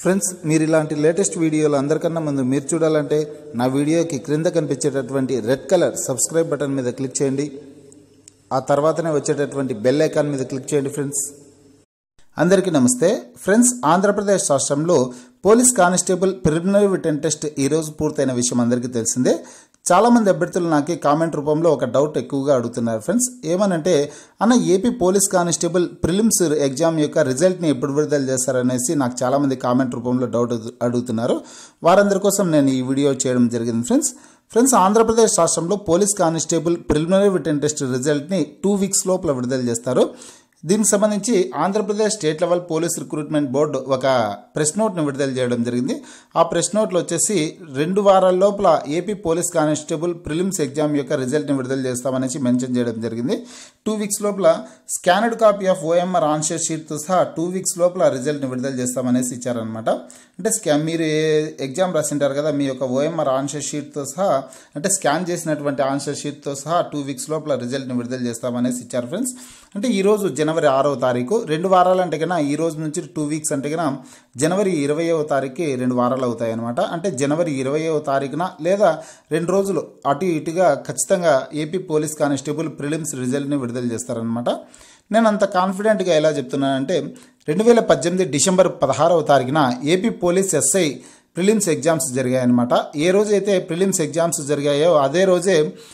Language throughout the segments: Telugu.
ఫ్రెండ్స్ మీరు ఇలాంటి లేటెస్ట్ వీడియోలు అందరికన్నా ముందు మీరు చూడాలంటే నా వీడియోకి క్రింద కనిపించేటటువంటి రెడ్ కలర్ సబ్స్క్రైబ్ బటన్ మీద క్లిక్ చేయండి ఆ తర్వాతనే వచ్చేటటువంటి బెల్ ఐకాన్ మీద క్లిక్ చేయండి ఫ్రెండ్స్ అందరికీ నమస్తే ఫ్రెండ్స్ ఆంధ్రప్రదేశ్ రాష్ట్రంలో police constable preliminary written test ఈరోజు పూర్తయిన విషయం అందరికీ తెలిసిందే చాలామంది అభ్యర్థులు నాకు కామెంట్ రూపంలో ఒక డౌట్ ఎక్కువగా అడుగుతున్నారు ఫ్రెండ్స్ ఏమనంటే అన్న AP police constable prelims exam యొక్క రిజల్ట్ని ఎప్పుడు విడుదల చేస్తారనేసి నాకు చాలామంది కామెంట్ రూపంలో డౌట్ అడుగుతున్నారు వారందరి కోసం నేను ఈ వీడియో చేయడం జరిగింది ఫ్రెండ్స్ ఫ్రెండ్స్ ఆంధ్రప్రదేశ్ రాష్ట్రంలో police constable preliminary written test రిజల్ట్ని టూ వీక్స్ లోపల విడుదల చేస్తారు దీనికి సంబంధించి Andhra Pradesh state level police recruitment board ఒక ప్రెస్ నోట్ను విడుదల చేయడం జరిగింది ఆ ప్రెస్ నోట్లో వచ్చేసి రెండు వారాల లోపల AP police constable prelims exam యొక్క రిజల్ట్ని విడుదల చేస్తామనేసి మెన్షన్ చేయడం జరిగింది టూ వీక్స్ లోపల scanned copy of OMR answer షీట్తో సహా టూ వీక్స్ లోపల రిజల్ట్ని విడుదల చేస్తామనేసి ఇచ్చారనమాట అంటే స్కా మీరు ఏ ఎగ్జామ్ రాసింటారు కదా మీ యొక్క ఓఎంఆర్ ఆన్షర్ షీట్తో సహా అంటే స్కాన్ చేసినటువంటి ఆన్సర్ షీట్తో సహా టూ వీక్స్ లోపల రిజల్ట్ని విడుదల చేస్తామనేసి ఇచ్చారు ఫ్రెండ్స్ అంటే ఈరోజు జనవరి ఆరవ తారీఖు రెండు వారాలు అంటే కన్నా ఈ రోజు నుంచి టూ వీక్స్ అంటే కన్నా జనవరి ఇరవైవ తారీఖుకి రెండు వారాలు అవుతాయి అనమాట అంటే జనవరి ఇరవైవ తారీఖున లేదా రెండు రోజులు అటు ఇటుగా ఖచ్చితంగా ఏపీ పోలీస్ కానిస్టేబుల్ ప్రిలిమ్స్ రిజల్ట్ని విడుదల చేస్తారనమాట నేను అంత కాన్ఫిడెంట్గా ఎలా చెప్తున్నానంటే రెండు వేల పద్దెనిమిది డిసెంబర్ పదహారవ తారీఖున AP police SI prelims exams జరిగాయన్నమాట ఏ రోజైతే ప్రిలిమ్స్ ఎగ్జామ్స్ జరిగాయో అదే రోజే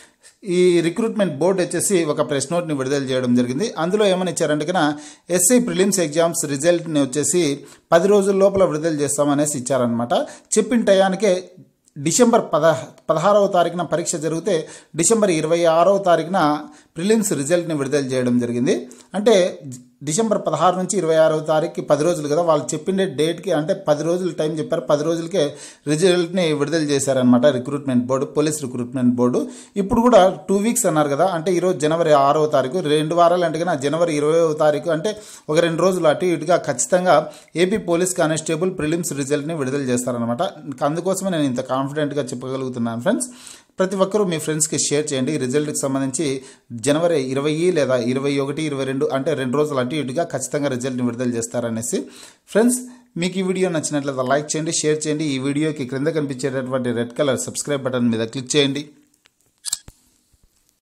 ఈ రిక్రూట్మెంట్ బోర్డు వచ్చేసి ఒక ప్రెస్ నోట్ని విడుదల చేయడం జరిగింది అందులో ఏమని ఇచ్చారంటే కన్నా ఎస్ఐ ప్రిలిమ్స్ ఎగ్జామ్స్ రిజల్ట్ని వచ్చేసి పది రోజుల లోపల విడుదల చేస్తామనేసి ఇచ్చారనమాట చెప్పిన టయానికే డిసెంబర్ పద పదహారవ తారీఖున పరీక్ష జరిగితే డిసెంబర్ ఇరవై ఆరవ తారీఖున ప్రిలిమ్స్ రిజల్ట్ని విడుదల చేయడం జరిగింది అంటే డిసెంబర్ పదహారు నుంచి ఇరవై ఆరవ తారీఖుకి పది రోజులు కదా వాళ్ళు చెప్పిన డేట్కి అంటే పది రోజులు టైం చెప్పారు పది రోజులకే రిజల్ట్ని విడుదల చేశారనమాట recruitment board police recruitment board ఇప్పుడు కూడా టూ వీక్స్ అన్నారు కదా అంటే ఈరోజు జనవరి ఆరవ తారీఖు రెండు వారాలు అంటే కన్నా జనవరి ఇరవైవ తారీఖు అంటే ఒక రెండు రోజులు అటు ఇటుగా ఖచ్చితంగా ఏపీ పోలీస్ కానిస్టేబుల్ ప్రిలిమ్స్ రిజల్ట్ని విడుదల చేస్తారనమాట అందుకోసమే నేను ఇంత కాన్ఫిడెంట్గా చెప్పగలుగుతున్నాను ఫ్రెండ్స్ ప్రతి ఒక్కరూ మీ ఫ్రెండ్స్కి షేర్ చేయండి ఈ రిజల్ట్కి సంబంధించి జనవరి ఇరవై లేదా ఇరవై ఒకటి ఇరవై రెండు అంటే రెండు రోజులు అటు ఇటుగా ఖచ్చితంగా రిజల్ట్ని విడుదల చేస్తారనేసి ఫ్రెండ్స్ మీకు ఈ వీడియో నచ్చినట్లయితే లైక్ చేయండి షేర్ చేయండి ఈ వీడియోకి క్రింద కనిపించేటటువంటి రెడ్ కలర్ సబ్స్క్రైబ్ బటన్ మీద క్లిక్ చేయండి